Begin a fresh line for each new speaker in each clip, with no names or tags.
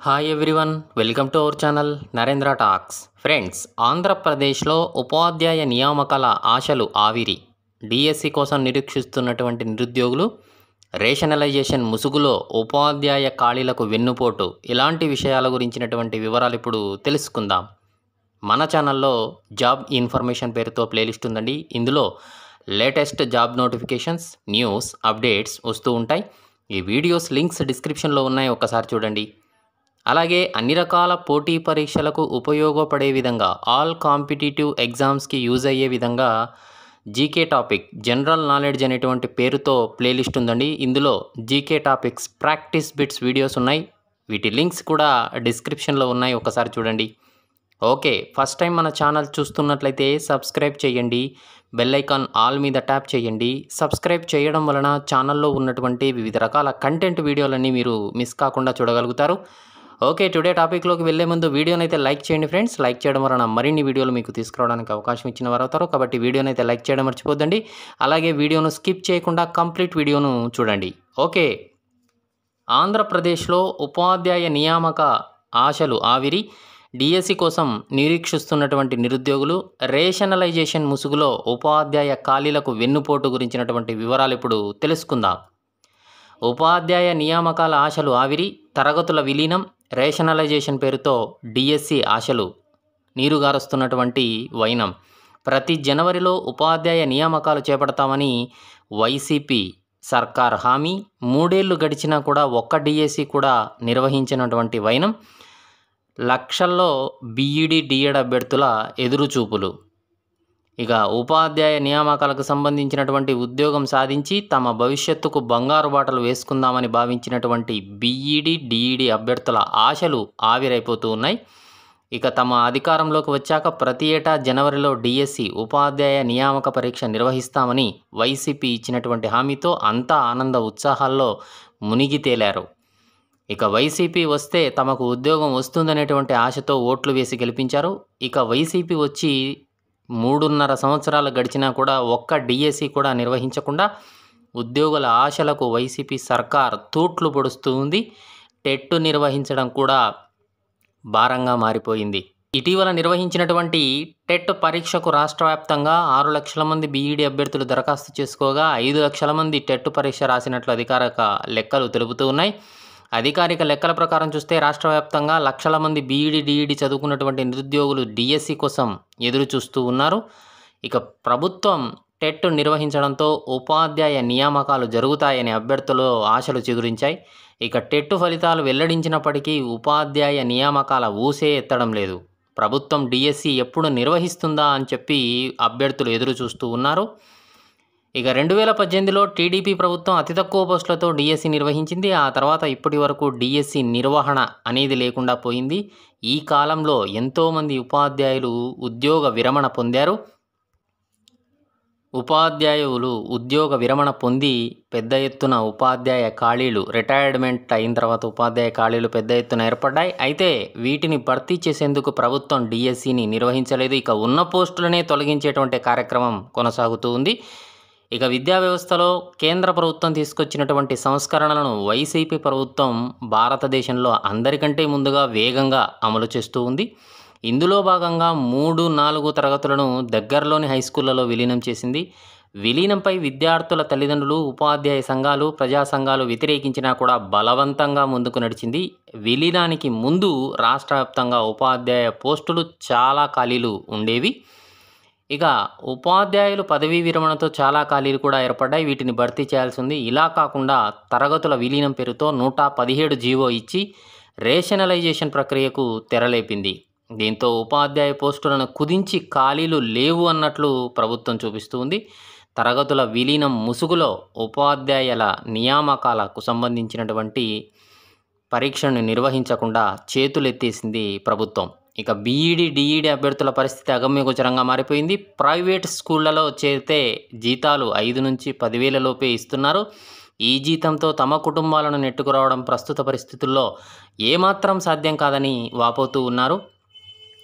hi everyone welcome to our channel Narendra talks friends ఆంధ్రప్రదేశ్లో ఉపాధ్యాయ నియామకాల ఆశలు ఆవిరి డిఎస్సి కోసం నిరీక్షిస్తున్నటువంటి నిరుద్యోగులు రేషనలైజేషన్ ముసుగులో ఉపాధ్యాయ ఖాళీలకు వెన్నుపోటు ఇలాంటి విషయాల గురించినటువంటి వివరాలు ఇప్పుడు తెలుసుకుందాం మన ఛానల్లో జాబ్ ఇన్ఫర్మేషన్ పేరుతో ప్లేలిస్ట్ ఉందండి ఇందులో latest job notifications news updates వస్తూ ఉంటాయి ఈ వీడియోస్ లింక్స్ డిస్క్రిప్షన్లో ఉన్నాయి ఒకసారి చూడండి అలాగే అన్ని రకాల పోటీ పరీక్షలకు ఉపయోగపడే విధంగా ఆల్ కాంపిటేటివ్ ఎగ్జామ్స్కి యూజ్ అయ్యే విధంగా జీకే టాపిక్ జనరల్ నాలెడ్జ్ అనేటువంటి పేరుతో ప్లేలిస్ట్ ఉందండి ఇందులో GK topics practice bits videos ఉన్నాయి వీటి లింక్స్ కూడా డిస్క్రిప్షన్లో ఉన్నాయి ఒకసారి చూడండి ఓకే ఫస్ట్ టైం మన ఛానల్ చూస్తున్నట్లయితే సబ్స్క్రైబ్ చేయండి బెల్ ఐకాన్ ఆల్ మీద ట్యాప్ చేయండి సబ్స్క్రైబ్ చేయడం వలన ఛానల్లో ఉన్నటువంటి వివిధ రకాల కంటెంట్ వీడియోలన్నీ మీరు మిస్ కాకుండా చూడగలుగుతారు ఓకే టుడే టాపిక్లోకి వెళ్ళే ముందు వీడియోని అయితే లైక్ చేయండి ఫ్రెండ్స్ లైక్ చేయడం వలన మరిన్ని వీడియోలు మీకు తీసుకురావడానికి అవకాశం ఇచ్చిన వారు అవుతారు కాబట్టి వీడియోని అయితే లైక్ చేయడం మర్చిపోద్దండి అలాగే వీడియోను స్కిప్ చేయకుండా కంప్లీట్ వీడియోను చూడండి ఓకే ఆంధ్రప్రదేశ్లో ఉపాధ్యాయ నియామక ఆశలు ఆవిరి డిఎస్సి కోసం నిరీక్షిస్తున్నటువంటి నిరుద్యోగులు రేషనలైజేషన్ ముసుగులో ఉపాధ్యాయ ఖాళీలకు వెన్నుపోటు గురించినటువంటి వివరాలు ఇప్పుడు తెలుసుకుందాం ఉపాధ్యాయ నియామకాల ఆశలు ఆవిరి తరగతుల విలీనం రేషనలైజేషన్ పేరుతో డిఎస్సి ఆశలు నీరుగారుస్తున్నటువంటి వైనం ప్రతి జనవరిలో ఉపాధ్యాయ నియామకాలు చేపడతామని వైసీపీ సర్కార్ హామీ మూడేళ్లు గడిచినా కూడా ఒక్క డిఎస్సి కూడా నిర్వహించినటువంటి వైనం లక్షల్లో బీఈడి డిఎడ్ అభ్యర్థుల ఎదురుచూపులు ఇక ఉపాధ్యాయ నియామకాలకు సంబంధించినటువంటి ఉద్యోగం సాధించి తమ భవిష్యత్తుకు బంగారు బాటలు వేసుకుందామని భావించినటువంటి బీఈడి డిఈడి అభ్యర్థుల ఆశలు ఆవిరైపోతూ ఉన్నాయి ఇక తమ అధికారంలోకి వచ్చాక ప్రతి ఏటా జనవరిలో డిఎస్సి ఉపాధ్యాయ నియామక పరీక్ష నిర్వహిస్తామని వైసీపీ ఇచ్చినటువంటి హామీతో అంతా ఆనంద ఉత్సాహాల్లో మునిగి తేలారు ఇక వైసీపీ వస్తే తమకు ఉద్యోగం వస్తుందనేటువంటి ఆశతో ఓట్లు వేసి గెలిపించారు ఇక వైసీపీ వచ్చి మూడున్నర సంవత్సరాలు గడిచినా కూడా ఒక్క డిఎస్సి కూడా నిర్వహించకుండా ఉద్యోగుల ఆశలకు వైసీపీ సర్కార్ తూట్లు పొడుస్తూ ఉంది టెట్టు నిర్వహించడం కూడా భారంగా మారిపోయింది ఇటీవల నిర్వహించినటువంటి టెట్ పరీక్షకు రాష్ట్ర వ్యాప్తంగా ఆరు లక్షల మంది బీఈడీ అభ్యర్థులు దరఖాస్తు చేసుకోగా ఐదు లక్షల మంది టెట్ పరీక్ష రాసినట్లు అధికారిక లెక్కలు తెలుపుతూ ఉన్నాయి అధికారిక లెక్కల ప్రకారం చూస్తే రాష్ట్ర వ్యాప్తంగా లక్షల మంది బీఈడి డిఈడి చదువుకున్నటువంటి నిరుద్యోగులు డిఎస్సి కోసం ఎదురు చూస్తూ ఉన్నారు ఇక ప్రభుత్వం టెట్ నిర్వహించడంతో ఉపాధ్యాయ నియామకాలు జరుగుతాయని అభ్యర్థులు ఆశలు చిగురించాయి ఇక టెట్ ఫలితాలు వెల్లడించినప్పటికీ ఉపాధ్యాయ నియామకాల ఊసే ఎత్తడం లేదు ప్రభుత్వం డిఎస్సి ఎప్పుడు నిర్వహిస్తుందా అని చెప్పి అభ్యర్థులు ఎదురు చూస్తూ ఉన్నారు ఇక రెండు వేల పద్దెనిమిదిలో టీడీపీ ప్రభుత్వం అతి తక్కువ పోస్టులతో డిఎస్సి నిర్వహించింది ఆ తర్వాత ఇప్పటి వరకు డిఎస్సి నిర్వహణ అనేది లేకుండా పోయింది ఈ కాలంలో ఎంతోమంది ఉపాధ్యాయులు ఉద్యోగ విరమణ పొందారు ఉపాధ్యాయులు ఉద్యోగ విరమణ పొంది పెద్ద ఎత్తున ఉపాధ్యాయ ఖాళీలు రిటైర్మెంట్ అయిన తర్వాత ఉపాధ్యాయ ఖాళీలు పెద్ద ఎత్తున ఏర్పడ్డాయి అయితే వీటిని భర్తీ చేసేందుకు ప్రభుత్వం డిఎస్సిని నిర్వహించలేదు ఇక ఉన్న పోస్టులనే తొలగించేటువంటి కార్యక్రమం కొనసాగుతూ ఉంది ఇక విద్యా వ్యవస్థలో కేంద్ర ప్రభుత్వం తీసుకొచ్చినటువంటి సంస్కరణలను వైసీపీ ప్రభుత్వం భారతదేశంలో అందరికంటే ముందుగా వేగంగా అమలు చేస్తూ ఉంది ఇందులో భాగంగా మూడు నాలుగు తరగతులను దగ్గరలోని హై స్కూళ్లలో విలీనం చేసింది విలీనంపై విద్యార్థుల తల్లిదండ్రులు ఉపాధ్యాయ సంఘాలు ప్రజా సంఘాలు వ్యతిరేకించినా కూడా బలవంతంగా ముందుకు నడిచింది విలీనానికి ముందు రాష్ట్ర వ్యాప్తంగా ఉపాధ్యాయ పోస్టులు చాలా ఖాళీలు ఉండేవి ఇక ఉపాధ్యాయులు పదవీ విరమణతో చాలా ఖాళీలు కూడా ఏర్పడ్డాయి వీటిని భర్తీ చేయాల్సి ఉంది ఇలా కాకుండా తరగతుల విలీనం పేరుతో నూట పదిహేడు జీవో ఇచ్చి రేషనలైజేషన్ ప్రక్రియకు తెరలేపింది దీంతో ఉపాధ్యాయ పోస్టులను కుదించి ఖాళీలు లేవు అన్నట్లు ప్రభుత్వం చూపిస్తూ ఉంది తరగతుల విలీనం ముసుగులో ఉపాధ్యాయుల నియామకాలకు సంబంధించినటువంటి పరీక్షను నిర్వహించకుండా చేతులెత్తేసింది ప్రభుత్వం ఇక బీఈడి డిఈడి అభ్యర్థుల పరిస్థితి అగమ్యగోచరంగా మారిపోయింది ప్రైవేట్ స్కూళ్లలో చేరితే జీతాలు ఐదు నుంచి పదివేల లోపే ఇస్తున్నారు ఈ జీతంతో తమ కుటుంబాలను నెట్టుకురావడం ప్రస్తుత పరిస్థితుల్లో ఏమాత్రం సాధ్యం కాదని వాపోతూ ఉన్నారు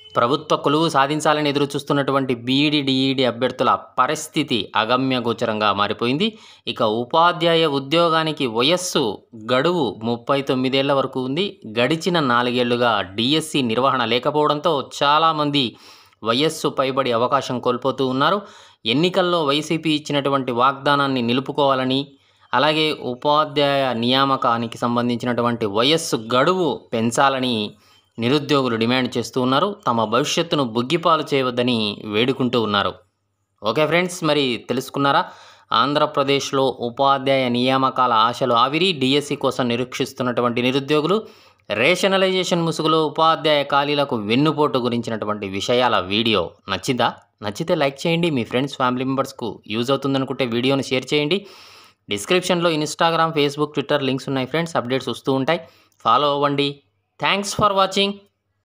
ప్రభుత్వ కొలువు సాధించాలని ఎదురు చూస్తున్నటువంటి బీఈడి డిఈడి అభ్యర్థుల పరిస్థితి అగమ్య గోచరంగా మారిపోయింది ఇక ఉపాధ్యాయ ఉద్యోగానికి వయస్సు గడువు ముప్పై తొమ్మిదేళ్ల వరకు ఉంది గడిచిన నాలుగేళ్లుగా డిఎస్సి నిర్వహణ లేకపోవడంతో చాలామంది వయస్సు పైబడి అవకాశం కోల్పోతూ ఉన్నారు ఎన్నికల్లో వైసీపీ ఇచ్చినటువంటి వాగ్దానాన్ని నిలుపుకోవాలని అలాగే ఉపాధ్యాయ నియామకానికి సంబంధించినటువంటి వయస్సు గడువు పెంచాలని నిరుద్యోగులు డిమాండ్ చేస్తూ ఉన్నారు తమ భవిష్యత్తును బుగ్గిపాలు చేయవద్దని వేడుకుంటూ ఉన్నారు ఓకే ఫ్రెండ్స్ మరి తెలుసుకున్నారా ఆంధ్రప్రదేశ్లో ఉపాధ్యాయ నియామకాల ఆశలు ఆవిరి డిఎస్సి కోసం నిరీక్షిస్తున్నటువంటి నిరుద్యోగులు రేషనలైజేషన్ ముసుగులో ఉపాధ్యాయ ఖాళీలకు వెన్నుపోటు గురించినటువంటి విషయాల వీడియో నచ్చిందా నచ్చితే లైక్ చేయండి మీ ఫ్రెండ్స్ ఫ్యామిలీ మెంబర్స్కు యూజ్ అవుతుందనుకుంటే వీడియోని షేర్ చేయండి డిస్క్రిప్షన్లో ఇన్స్టాగ్రామ్ ఫేస్బుక్ ట్విట్టర్ లింక్స్ ఉన్నాయి ఫ్రెండ్స్ అప్డేట్స్ వస్తూ ఉంటాయి ఫాలో అవ్వండి థ్యాంక్స్ ఫర్ వాచింగ్